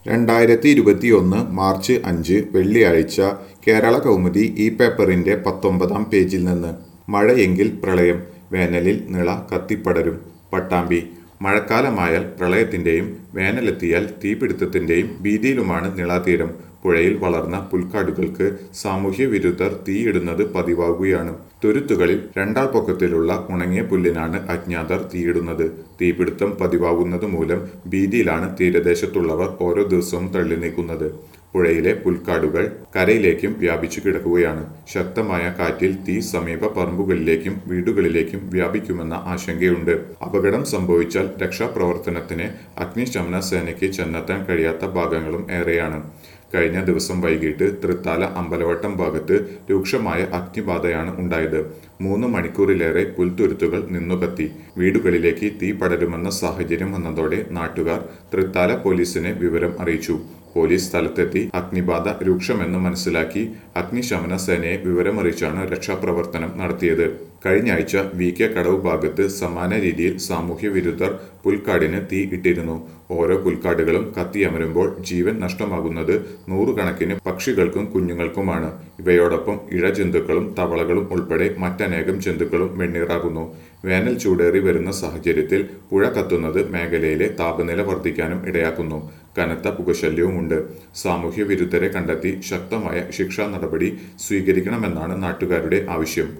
രണ്ടായിരത്തി ഇരുപത്തിയൊന്ന് മാർച്ച് അഞ്ച് വെള്ളിയാഴ്ച കേരള കൗമുദി ഈ പേപ്പറിന്റെ പത്തൊമ്പതാം പേജിൽ നിന്ന് മഴയെങ്കിൽ പ്രളയം വേനലിൽ നിള കത്തിപ്പടരും പട്ടാമ്പി മഴക്കാലമായാൽ പ്രളയത്തിന്റെയും വേനലെത്തിയാൽ തീപിടുത്തത്തിന്റെയും ഭീതിയിലുമാണ് നിളാതീരം പുഴയിൽ വളർന്ന പുൽക്കാടുകൾക്ക് സാമൂഹ്യ വിരുദ്ധർ തീയിടുന്നത് പതിവാകുകയാണ് തുരുത്തുകളിൽ രണ്ടാൾ പൊക്കത്തിലുള്ള ഉണങ്ങിയ പുല്ലിനാണ് അജ്ഞാതർ തീയിടുന്നത് തീപിടുത്തം പതിവാകുന്നത് മൂലം ഭീതിയിലാണ് തീരദേശത്തുള്ളവർ ഓരോ ദിവസവും തള്ളി നീക്കുന്നത് പുഴയിലെ പുൽക്കാടുകൾ കരയിലേക്കും വ്യാപിച്ചു കിടക്കുകയാണ് ശക്തമായ കാറ്റിൽ തീ സമീപ പറമ്പുകളിലേക്കും വീടുകളിലേക്കും വ്യാപിക്കുമെന്ന ആശങ്കയുണ്ട് അപകടം സംഭവിച്ചാൽ രക്ഷാപ്രവർത്തനത്തിന് അഗ്നിശമന സേനയ്ക്ക് ചെന്നെത്താൻ കഴിയാത്ത ഭാഗങ്ങളും ഏറെയാണ് കഴിഞ്ഞ ദിവസം വൈകിട്ട് തൃത്താല അമ്പലവട്ടം ഭാഗത്ത് രൂക്ഷമായ അഗ്നിബാധയാണ് ഉണ്ടായത് മൂന്ന് മണിക്കൂറിലേറെ പുൽത്തുരുത്തുകൾ നിന്നുകത്തി വീടുകളിലേക്ക് തീ പടരുമെന്ന സാഹചര്യം വന്നതോടെ നാട്ടുകാർ തൃത്താല പോലീസിനെ വിവരം അറിയിച്ചു പോലീസ് സ്ഥലത്തെത്തി അഗ്നിബാധ രൂക്ഷമെന്ന് മനസ്സിലാക്കി അഗ്നിശമന സേനയെ വിവരമറിയിച്ചാണ് രക്ഷാപ്രവർത്തനം നടത്തിയത് കഴിഞ്ഞ ആഴ്ച വി കെ കടവ് ഭാഗത്ത് സമാന രീതിയിൽ സാമൂഹ്യ വിരുദ്ധർ പുൽക്കാടിന് തീ ഇട്ടിരുന്നു ഓരോ പുൽക്കാടുകളും കത്തിയമരുമ്പോൾ ജീവൻ നഷ്ടമാകുന്നത് നൂറുകണക്കിന് പക്ഷികൾക്കും കുഞ്ഞുങ്ങൾക്കുമാണ് ഇവയോടൊപ്പം ഇഴജന്തുക്കളും തവളകളും ഉൾപ്പെടെ മറ്റനേകം ജന്തുക്കളും വെണ്ണീറാകുന്നു വേനൽ ചൂടേറി വരുന്ന സാഹചര്യത്തിൽ പുഴ കത്തുന്നത് മേഖലയിലെ താപനില വർദ്ധിക്കാനും ഇടയാക്കുന്നു കനത്ത പുകശല്യവുമുണ്ട് സാമൂഹ്യ വിരുദ്ധരെ കണ്ടെത്തി ശക്തമായ ശിക്ഷാ നടപടി സ്വീകരിക്കണമെന്നാണ് നാട്ടുകാരുടെ ആവശ്യം